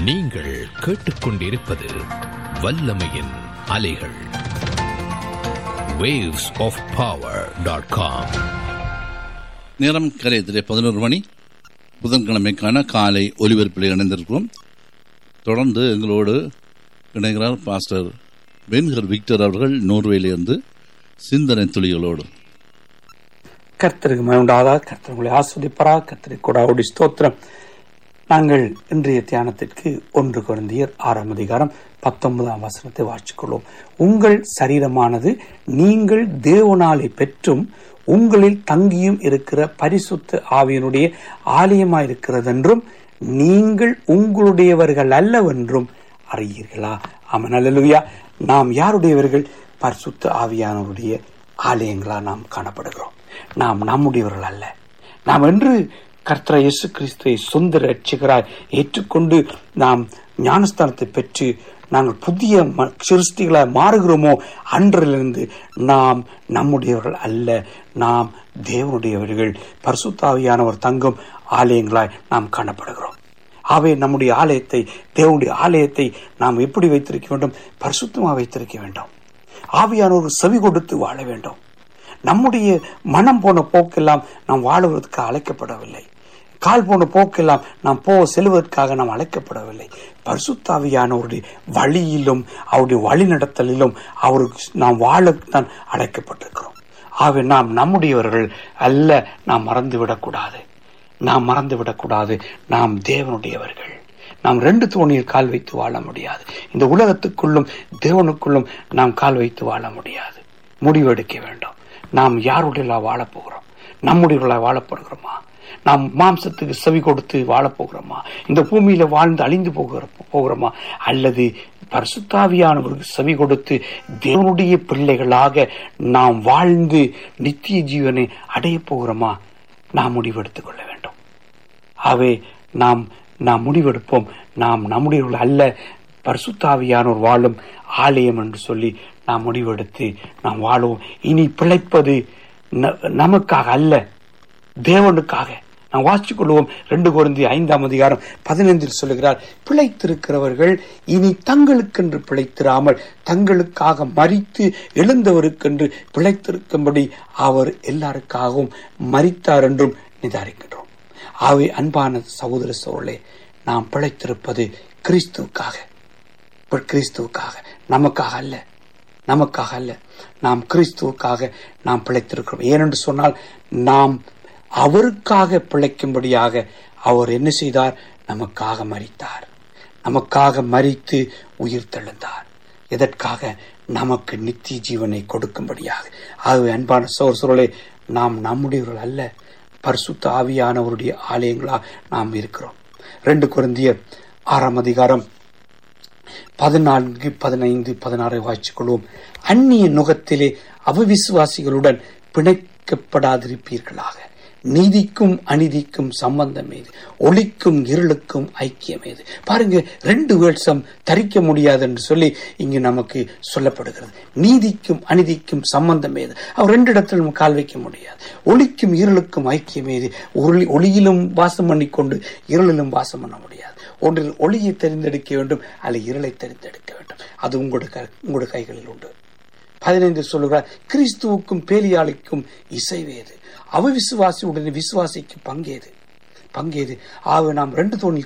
நீங்கள் கேட்டுக்கொண்டிருப்பது வல்லமையின் அலைகள் waves of power.com நேரம் கரையத்திலே பதினோரு மணி புதன்கிழமைக்கான காலை ஒலிபரப்பில் இணைந்திருக்கிறோம் தொடர்ந்து எங்களோடு இணைகிறார் பாஸ்டர் பென்கர் விக்டர் அவர்கள் நோர்வேலிருந்து சிந்தனை துளிகளோடு கர்த்தருக்கு மயண்டாதா கர்த்தர் உங்களை ஆஸ்வதிப்பரா கர்த்தருக்கு கொடாவுடி ஸ்தோத்திரம் நாங்கள் இன்றைய தியானத்திற்கு ஒன்று குழந்தையர் ஆறாம் அதிகாரம் பத்தொன்பதாம் வசனத்தை வாசிக்கொள்வோம் உங்கள் சரீரமானது நீங்கள் தேவனாலை பெற்றும் உங்களில் தங்கியும் இருக்கிற பரிசுத்த ஆவியனுடைய ஆலயமாயிருக்கிறதென்றும் நீங்கள் உங்களுடையவர்கள் அல்லவென்றும் அறியீர்களா ஆமன் அல்லலுயா நாம் யாருடையவர்கள் பரிசுத்த ஆவியானவருடைய ஆலயங்களா நாம் காணப்படுகிறோம் நாம் நம்முடையவர்கள் அல்ல நாம் என்று கர்த்தர இயேசு கிறிஸ்துவை சொந்த ரட்சிகராய் ஏற்றுக்கொண்டு நாம் ஞானஸ்தானத்தை பெற்று நாங்கள் புதிய ம- சிருஷ்டிகளாய் மாறுகிறோமோ அன்றிலிருந்து நாம் நம்முடையவர்கள் அல்ல நாம் தேவனுடையவர்கள் பரிசுத்தாவியானவர் தங்கும் ஆலயங்களாய் நாம் காணப்படுகிறோம் ஆகவே நம்முடைய ஆலயத்தை தேவனுடைய ஆலயத்தை நாம் எப்படி வைத்திருக்க வேண்டும் பரிசுத்தமாக வைத்திருக்க வேண்டும் ஆவியானவர் செவி கொடுத்து வாழ வேண்டும் நம்முடைய மனம் போன போக்கெல்லாம் நாம் வாழுவதற்கு அழைக்கப்படவில்லை கால் போன போக்கெல்லாம் நாம் போ செல்வதற்காக நாம் அழைக்கப்படவில்லை பரிசுத்தாவியானவருடைய வழியிலும் அவருடைய வழிநடத்தலிலும் அவருக்கு நாம் வாழத்தான் அழைக்கப்பட்டிருக்கிறோம் ஆகவே நாம் நம்முடையவர்கள் அல்ல நாம் மறந்துவிடக்கூடாது நாம் மறந்துவிடக்கூடாது நாம் தேவனுடையவர்கள் நாம் ரெண்டு தோணியில் கால் வைத்து வாழ முடியாது இந்த உலகத்துக்குள்ளும் தேவனுக்குள்ளும் நாம் கால் வைத்து வாழ முடியாது முடிவெடுக்க வேண்டும் நாம் யாருடைய வாழப் போகிறோம் நம்முடைய வாழப்படுகிறோமா நாம் மாம்சத்துக்கு செவி கொடுத்து வாழப் போகிறோமா இந்த பூமியில வாழ்ந்து அழிந்து போகிற போகிறோமா அல்லது பரிசுத்தாவியானவருக்கு செவி கொடுத்து தேவனுடைய பிள்ளைகளாக நாம் வாழ்ந்து நித்திய ஜீவனை அடையப் போகிறோமா நாம் முடிவெடுத்துக் கொள்ள வேண்டும் ஆகவே நாம் நாம் முடிவெடுப்போம் நாம் நம்முடையவர்கள் அல்ல பரிசுத்தாவியானோர் வாழும் ஆலயம் என்று சொல்லி நாம் முடிவெடுத்து நாம் வாழுவோம் இனி பிழைப்பது ந- நமக்காக அல்ல தேவனுக்காக நாம் வாசித்துக் கொள்வோம் ரெண்டு குருந்தி ஐந்தாம் அதிகாரம் பதினைந்தில் சொல்லுகிறார் பிழைத்திருக்கிறவர்கள் இனி தங்களுக்கென்று பிழைத்திராமல் தங்களுக்காக மறித்து எழுந்தவருக்கென்று பிழைத்திருக்கும்படி அவர் எல்லாருக்காகவும் மறித்தார் என்றும் நிதாரிக்கின்றோம் ஆகவே அன்பான சகோதர சோழே நாம் பிழைத்திருப்பது கிறிஸ்துவுக்காக இப்ப கிறிஸ்துவுக்காக நமக்காக அல்ல நமக்காக அல்ல நாம் கிறிஸ்துவுக்காக நாம் பிழைத்திருக்கிறோம் ஏனென்று சொன்னால் நாம் அவருக்காக பிழைக்கும்படியாக அவர் என்ன செய்தார் நமக்காக மரித்தார் நமக்காக மரித்து உயிர் தெழுந்தார் எதற்காக நமக்கு நித்திய ஜீவனை கொடுக்கும்படியாக ஆகவே அன்பான சோர் சுருளே நாம் நம்முடையவர்கள் அல்ல பரிசுத்த ஆவியானவருடைய ஆலயங்களா நாம் இருக்கிறோம் ரெண்டு குருந்தியர் ஆறாம் அதிகாரம் பதினான்கு பதினைந்து பதினாறை வாய்ச்சிக் கொள்வோம் அந்நிய நுகத்திலே அவிசுவாசிகளுடன் பிணைக்கப்படாதிருப்பீர்களாக நீதிக்கும் அநீதிக்கும் சம்பந்தம் ஏது ஒளிக்கும் இருளுக்கும் ஐக்கியம் ஏது பாருங்க ரெண்டு வேட்சம் தரிக்க முடியாது என்று சொல்லி இங்கு நமக்கு சொல்லப்படுகிறது நீதிக்கும் அநீதிக்கும் சம்பந்தம் ஏது அவர் ரெண்டு இடத்துல நம்ம கால் வைக்க முடியாது ஒளிக்கும் இருளுக்கும் ஐக்கியம் ஏது ஒளி ஒளியிலும் வாசம் பண்ணிக்கொண்டு இருளிலும் வாசம் பண்ண முடியாது ஒன்றில் ஒளியை தெரிந்தெடுக்க வேண்டும் அல்ல இருளை தெரிந்தெடுக்க வேண்டும் அது உங்களுடைய க- உங்களுடைய கைகளில் உண்டு பதினைந்து சொல்லுகிறார் கிறிஸ்துவுக்கும் பேலியாளிக்கும் இசைவேது அவ விசுவாசி உடனே விசுவாசிக்கு பங்கேது பங்கேது ஆக நாம் ரெண்டு தோணி